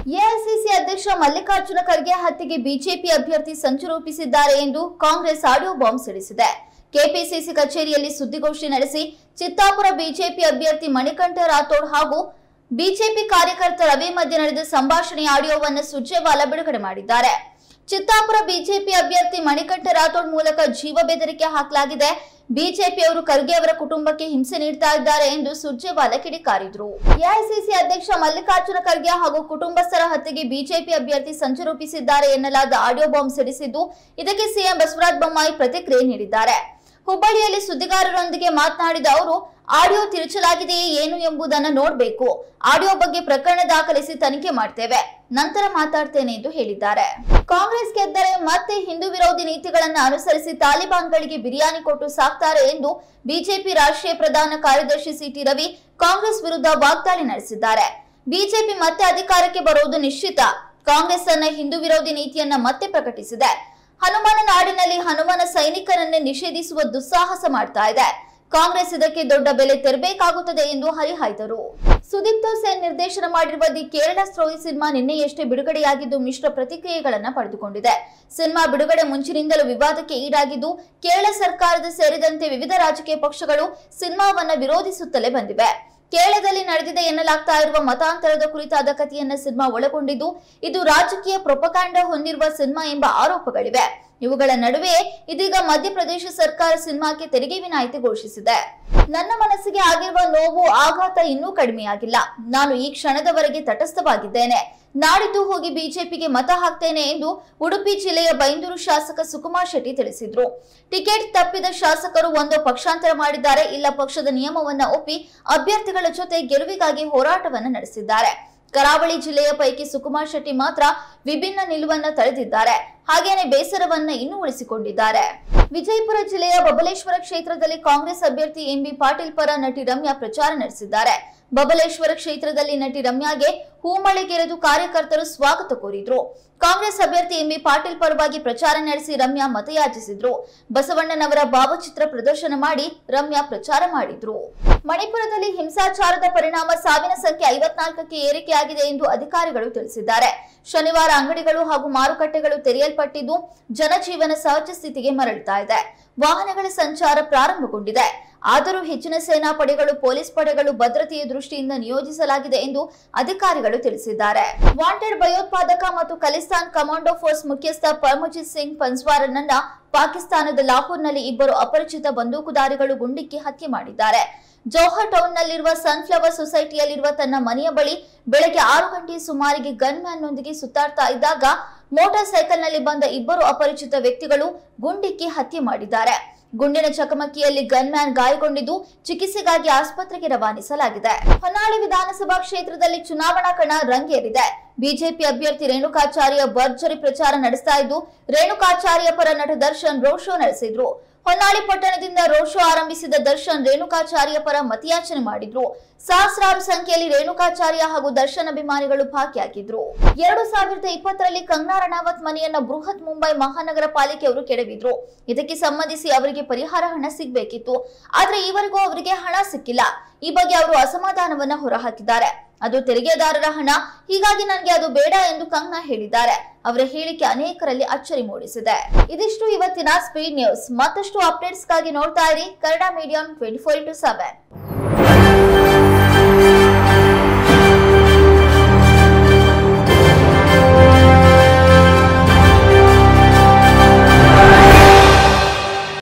AICC ಅಧ್ಯಕ್ಷ ಮಲ್ಲಿಕಾರ್ಜುನ ಖರ್ಗೆ ಹತ್ಯೆಗೆ BJP ಅಭ್ಯರ್ಥಿ ಸಂಚು ರೂಪಿಸಿದ್ದಾರೆ ಎಂದು ಕಾಂಗ್ರೆಸ್ ಆಡಿಯೋ ಬಾಂಬ್ ಸಿಡಿಸಿದೆ ಕೆಪಿಸಿಸಿ ಕಚೇರಿಯಲ್ಲಿ ಸುದ್ದಿಗೋಷ್ಠಿ ನಡೆಸಿ ಚಿತ್ತಾಪುರ ಬಿಜೆಪಿ ಅಭ್ಯರ್ಥಿ ಮಣಿಕಂಠ ರಾಥೋಡ್ ಹಾಗೂ ಬಿಜೆಪಿ ಕಾರ್ಯಕರ್ತ ರವಿ ಮಧ್ಯೆ ನಡೆದ ಸಂಭಾಷಣೆಯ ಆಡಿಯೋವನ್ನು ಸುರ್ಜೇವಾಲಾ ಬಿಡುಗಡೆ ಮಾಡಿದ್ದಾರೆ ಚಿತ್ತಾಪುರ ಬಿಜೆಪಿ ಅಭ್ಯರ್ಥಿ ಮಣಿಕಂಠ ರಾಥೋಡ್ ಮೂಲಕ ಜೀವ ಬೆದರಿಕೆ ಹಾಕಲಾಗಿದೆ ಬಿಜೆಪಿಯವರು ಖರ್ಗೆ ಅವರ ಕುಟುಂಬಕ್ಕೆ ಹಿಂಸೆ ನೀಡ್ತಾ ಇದ್ದಾರೆ ಎಂದು ಸುರ್ಜೇವಾಲಾ ಕಿಡಿಕಾರಿದ್ರು ಎಐಸಿಸಿ ಅಧ್ಯಕ್ಷ ಮಲ್ಲಿಕಾರ್ಜುನ ಖರ್ಗೆ ಹಾಗೂ ಕುಟುಂಬಸ್ಥರ ಹತ್ಯೆಗೆ ಬಿಜೆಪಿ ಅಭ್ಯರ್ಥಿ ಸಂಚು ರೂಪಿಸಿದ್ದಾರೆ ಎನ್ನಲಾದ ಆಡಿಯೋ ಬಾಂಬ್ ಸಿಡಿಸಿದ್ದು ಇದಕ್ಕೆ ಸಿಎಂ ಬಸವರಾಜ ಬೊಮ್ಮಾಯಿ ಪ್ರತಿಕ್ರಿಯೆ ನೀಡಿದ್ದಾರೆ ಹುಬ್ಬಳ್ಳಿಯಲ್ಲಿ ಸುದ್ದಿಗಾರರೊಂದಿಗೆ ಮಾತನಾಡಿದ ಅವರು ಆಡಿಯೋ ತಿರುಚಲಾಗಿದೆಯೇ ಏನು ಎಂಬುದನ್ನು ನೋಡಬೇಕು ಆಡಿಯೋ ಬಗ್ಗೆ ಪ್ರಕರಣ ದಾಖಲಿಸಿ ತನಿಖೆ ಮಾಡ್ತೇವೆ ನಂತರ ಮಾತಾಡ್ತೇನೆ ಎಂದು ಹೇಳಿದ್ದಾರೆ ಕಾಂಗ್ರೆಸ್ ಗೆದ್ದರೆ ಮತ್ತೆ ಹಿಂದೂ ವಿರೋಧಿ ನೀತಿಗಳನ್ನು ಅನುಸರಿಸಿ ತಾಲಿಬಾನ್ಗಳಿಗೆ ಬಿರಿಯಾನಿ ಕೊಟ್ಟು ಸಾಕ್ತಾರೆ ಎಂದು ಬಿಜೆಪಿ ರಾಷ್ಟ್ರೀಯ ಪ್ರಧಾನ ಕಾರ್ಯದರ್ಶಿ ಸಿಟಿ ರವಿ ಕಾಂಗ್ರೆಸ್ ವಿರುದ್ಧ ವಾಗ್ದಾಳಿ ನಡೆಸಿದ್ದಾರೆ ಬಿಜೆಪಿ ಮತ್ತೆ ಅಧಿಕಾರಕ್ಕೆ ಬರುವುದು ನಿಶ್ಚಿತ ಕಾಂಗ್ರೆಸ್ ತನ್ನ ಹಿಂದೂ ವಿರೋಧಿ ನೀತಿಯನ್ನ ಮತ್ತೆ ಪ್ರಕಟಿಸಿದೆ ಹನುಮಾನ ನಾಡಿನಲ್ಲಿ ಹನುಮನ ಸೈನಿಕರನ್ನೇ ನಿಷೇಧಿಸುವ ದುಸ್ಸಾಹಸ ಮಾಡ್ತಾ ಇದೆ ಕಾಂಗ್ರೆಸ್ ಇದಕ್ಕೆ ದೊಡ್ಡ ಬೆಲೆ ತೆರಬೇಕಾಗುತ್ತದೆ ಎಂದು ಹರಿಹಾಯ್ದರು ಸುದೀಪ್ ಸೇನ್ ನಿರ್ದೇಶನ ಮಾಡಿರುವ ದಿ ಕೇರಳ ಸ್ಟೋರಿ ಸಿನಿಮಾ ನಿನ್ನೆಯಷ್ಟೇ ಬಿಡುಗಡೆಯಾಗಿದ್ದು ಮಿಶ್ರ ಪ್ರತಿಕ್ರಿಯೆಗಳನ್ನ ಪಡೆದುಕೊಂಡಿದೆ ಸಿನಿಮಾ ಬಿಡುಗಡೆ ಮುಂಚಿನಿಂದಲೂ ವಿವಾದಕ್ಕೆ ಈಡಾಗಿದ್ದು ಕೇರಳ ಸರ್ಕಾರದ ಸೇರಿದಂತೆ ವಿವಿಧ ರಾಜಕೀಯ ಪಕ್ಷಗಳು ಸಿನಿಮಾವನ್ನ ವಿರೋಧಿಸುತ್ತಲೇ ಬಂದಿವೆ ಕೇರಳದಲ್ಲಿ ನಡೆದಿದೆ ಎನ್ನಲಾಗ್ತಾ ಇರುವ ಮತಾಂತರದ ಕುರಿತಾದ ಕಥೆಯನ್ನ ಸಿನಿಮಾ ಒಳಗೊಂಡಿದ್ದು ಇದು ರಾಜಕೀಯ ಪ್ರೊಪಕಾಂಡ ಹೊಂದಿರುವ ಸಿನಿಮಾ ಎಂಬ ಆರೋಪಗಳಿವೆ ಇವುಗಳ ನಡುವೆ ಇದೀಗ ಮಧ್ಯಪ್ರದೇಶ ಸರ್ಕಾರ ಸಿನಿಮಾಕ್ಕೆ ತೆರಿಗೆ ವಿನಾಯಿತಿ ಘೋಷಿಸಿದೆ ನನ್ನ ಮನಸ್ಸಿಗೆ ಆಗಿರುವ ನೋವು ಆಘಾತ ಇನ್ನೂ ಕಡಿಮೆಯಾಗಿಲ್ಲ ನಾನು ಈ ಕ್ಷಣದವರೆಗೆ ತಟಸ್ಥವಾಗಿದ್ದೇನೆ ನಾಡಿದ್ದು ಹೋಗಿ ಬಿಜೆಪಿಗೆ ಮತ ಹಾಕ್ತೇನೆ ಎಂದು ಉಡುಪಿ ಜಿಲ್ಲೆಯ ಬೈಂದೂರು ಶಾಸಕ ಸುಕುಮಾರ್ ಶೆಟ್ಟಿ ತಿಳಿಸಿದ್ರು ಟಿಕೆಟ್ ತಪ್ಪಿದ ಶಾಸಕರು ಒಂದು ಪಕ್ಷಾಂತರ ಮಾಡಿದ್ದಾರೆ ಇಲ್ಲ ಪಕ್ಷದ ನಿಯಮವನ್ನ ಒಪ್ಪಿ ಅಭ್ಯರ್ಥಿಗಳ ಜೊತೆ ಗೆಲುವಿಗಾಗಿ ಹೋರಾಟವನ್ನ ನಡೆಸಿದ್ದಾರೆ ಕರಾವಳಿ ಜಿಲ್ಲೆಯ ಪೈಕಿ ಸುಕುಮಾರ್ ಶೆಟ್ಟಿ ಮಾತ್ರ ವಿಭಿನ್ನ ನಿಲುವನ್ನ ತಳೆದಿದ್ದಾರೆ ಹಾಗೇನೆ ಬೇಸರವನ್ನ ಇನ್ನೂ ಉಳಿಸಿಕೊಂಡಿದ್ದಾರೆ ವಿಜಯಪುರ ಜಿಲ್ಲೆಯ ಬಬಲೇಶ್ವರ ಕ್ಷೇತ್ರದಲ್ಲಿ ಕಾಂಗ್ರೆಸ್ ಅಭ್ಯರ್ಥಿ ಎಂಬಿ ಪಾಟೀಲ್ ಪರ ನಟಿ ರಮ್ಯಾ ಪ್ರಚಾರ ನಡೆಸಿದ್ದಾರೆ ಬಬಲೇಶ್ವರ ಕ್ಷೇತ್ರದಲ್ಲಿ ನಟಿ ರಮ್ಯಾಗೆ ಹೂಮಳೆಗೆರೆದು ಕಾರ್ಯಕರ್ತರು ಸ್ವಾಗತ ಕೋರಿದ್ರು ಕಾಂಗ್ರೆಸ್ ಅಭ್ಯರ್ಥಿ ಎಂಬಿ ಪಾಟೀಲ್ ಪರವಾಗಿ ಪ್ರಚಾರ ನಡೆಸಿ ರಮ್ಯಾ ಮತಯಾಚಿಸಿದ್ರು ಬಸವಣ್ಣನವರ ಭಾವಚಿತ್ರ ಪ್ರದರ್ಶನ ಮಾಡಿ ರಮ್ಯಾ ಪ್ರಚಾರ ಮಾಡಿದ್ರು ಮಣಿಪುರದಲ್ಲಿ ಹಿಂಸಾಚಾರದ ಪರಿಣಾಮ ಸಾವಿನ ಸಂಖ್ಯೆ ಐವತ್ನಾಲ್ಕಕ್ಕೆ ಏರಿಕೆಯಾಗಿದೆ ಎಂದು ಅಧಿಕಾರಿಗಳು ತಿಳಿಸಿದ್ದಾರೆ ಶನಿವಾರ ಅಂಗಡಿಗಳು ಹಾಗೂ ಮಾರುಕಟ್ಟೆಗಳು ತೆರೆಯಲ್ಪಟ್ಟಿದ್ದು ಜನಜೀವನ ಸಹಜ ಸ್ಥಿತಿಗೆ ಮರಳುತ್ತಾ ಇದೆ ವಾಹನಗಳ ಸಂಚಾರ ಪ್ರಾರಂಭಗೊಂಡಿದೆ ಆದರೂ ಹೆಚ್ಚಿನ ಸೇನಾ ಪಡೆಗಳು ಪೊಲೀಸ್ ಪಡೆಗಳು ಭದ್ರತೆಯ ದೃಷ್ಟಿಯಿಂದ ನಿಯೋಜಿಸಲಾಗಿದೆ ಎಂದು ಅಧಿಕಾರಿಗಳು ತಿಳಿಸಿದ್ದಾರೆ ವಾಂಟೆಡ್ ಭಯೋತ್ಪಾದಕ ಮತ್ತು ಖಲಿಸ್ತಾನ್ ಕಮಾಂಡೋ ಫೋರ್ಸ್ ಮುಖ್ಯಸ್ಥ ಪರಮಜಿತ್ ಸಿಂಗ್ ಪನ್ಸ್ವಾರನನ್ನ ಪಾಕಿಸ್ತಾನದ ಲಾಹೋರ್ನಲ್ಲಿ ಇಬ್ಬರು ಅಪರಿಚಿತ ಬಂದೂಕುದಾರಿಗಳು ಗುಂಡಿಕ್ಕಿ ಹತ್ಯೆ ಮಾಡಿದ್ದಾರೆ ಜೌಹರ್ ಟೌನ್ನಲ್ಲಿರುವ ಸನ್ಫ್ಲವರ್ ಸೊಸೈಟಿಯಲ್ಲಿರುವ ತನ್ನ ಮನೆಯ ಬಳಿ ಬೆಳಗ್ಗೆ ಆರು ಗಂಟೆಯ ಸುಮಾರಿಗೆ ಗನ್ ನೊಂದಿಗೆ ಸುತ್ತಾಡ್ತಾ ಇದ್ದಾಗ ಮೋಟಾರ್ ಸೈಕಲ್ನಲ್ಲಿ ಬಂದ ಇಬ್ಬರು ಅಪರಿಚಿತ ವ್ಯಕ್ತಿಗಳು ಗುಂಡಿಕ್ಕಿ ಹತ್ಯೆ ಮಾಡಿದ್ದಾರೆ ಗುಂಡಿನ ಚಕಮಕಿಯಲ್ಲಿ ಗನ್ ಮ್ಯಾನ್ ಗಾಯಗೊಂಡಿದ್ದು ಚಿಕಿತ್ಸೆಗಾಗಿ ಆಸ್ಪತ್ರೆಗೆ ರವಾನಿಸಲಾಗಿದೆ ಹೊನ್ನಾಳಿ ವಿಧಾನಸಭಾ ಕ್ಷೇತ್ರದಲ್ಲಿ ಚುನಾವಣಾ ಕಣ ರಂಗೇರಿದೆ ಬಿಜೆಪಿ ಅಭ್ಯರ್ಥಿ ರೇಣುಕಾಚಾರ್ಯ ಭರ್ಜರಿ ಪ್ರಚಾರ ನಡೆಸ್ತಾ ಇದ್ದು ರೇಣುಕಾಚಾರ್ಯ ಪರ ನಟ ದರ್ಶನ್ ರೋಡ್ ಶೋ ನಡೆಸಿದ್ರು ಹೊನ್ನಾಳಿ ಪಟ್ಟಣದಿಂದ ರೋಡ್ ಶೋ ಆರಂಭಿಸಿದ ದರ್ಶನ್ ರೇಣುಕಾಚಾರ್ಯ ಪರ ಮತಯಾಚನೆ ಮಾಡಿದ್ರು ಸಹಸ್ರಾರು ಸಂಖ್ಯೆಯಲ್ಲಿ ರೇಣುಕಾಚಾರ್ಯ ಹಾಗೂ ದರ್ಶನ್ ಅಭಿಮಾನಿಗಳು ಭಾಗಿಯಾಗಿದ್ರು ಎರಡು ಸಾವಿರದ ಇಪ್ಪತ್ತರಲ್ಲಿ ಕಂಗನಾ ರಣಾವತ್ ಮನೆಯನ್ನ ಬೃಹತ್ ಮುಂಬೈ ಮಹಾನಗರ ಪಾಲಿಕೆಯವರು ಕೆಡವಿದ್ರು ಇದಕ್ಕೆ ಸಂಬಂಧಿಸಿ ಅವರಿಗೆ ಪರಿಹಾರ ಹಣ ಸಿಗ್ಬೇಕಿತ್ತು ಆದ್ರೆ ಈವರೆಗೂ ಅವರಿಗೆ ಹಣ ಸಿಕ್ಕಿಲ್ಲ ಈ ಬಗ್ಗೆ ಅವರು ಅಸಮಾಧಾನವನ್ನ ಹೊರಹಾಕಿದ್ದಾರೆ ಅದು ತೆರಿಗೆದಾರರ ಹಣ ಹೀಗಾಗಿ ನನಗೆ ಅದು ಬೇಡ ಎಂದು ಕಂಗ್ನಾ ಹೇಳಿದ್ದಾರೆ ಅವರ ಹೇಳಿಕೆ ಅನೇಕರಲ್ಲಿ ಅಚ್ಚರಿ ಮೂಡಿಸಿದೆ ಇದಿಷ್ಟು ಇವತ್ತಿನ ಸ್ಪೀಡ್ ನ್ಯೂಸ್ ಮತ್ತಷ್ಟು ಅಪ್ಡೇಟ್ಸ್ಗಾಗಿ ನೋಡ್ತಾ ಇರಿ Kannada medium twenty four into seven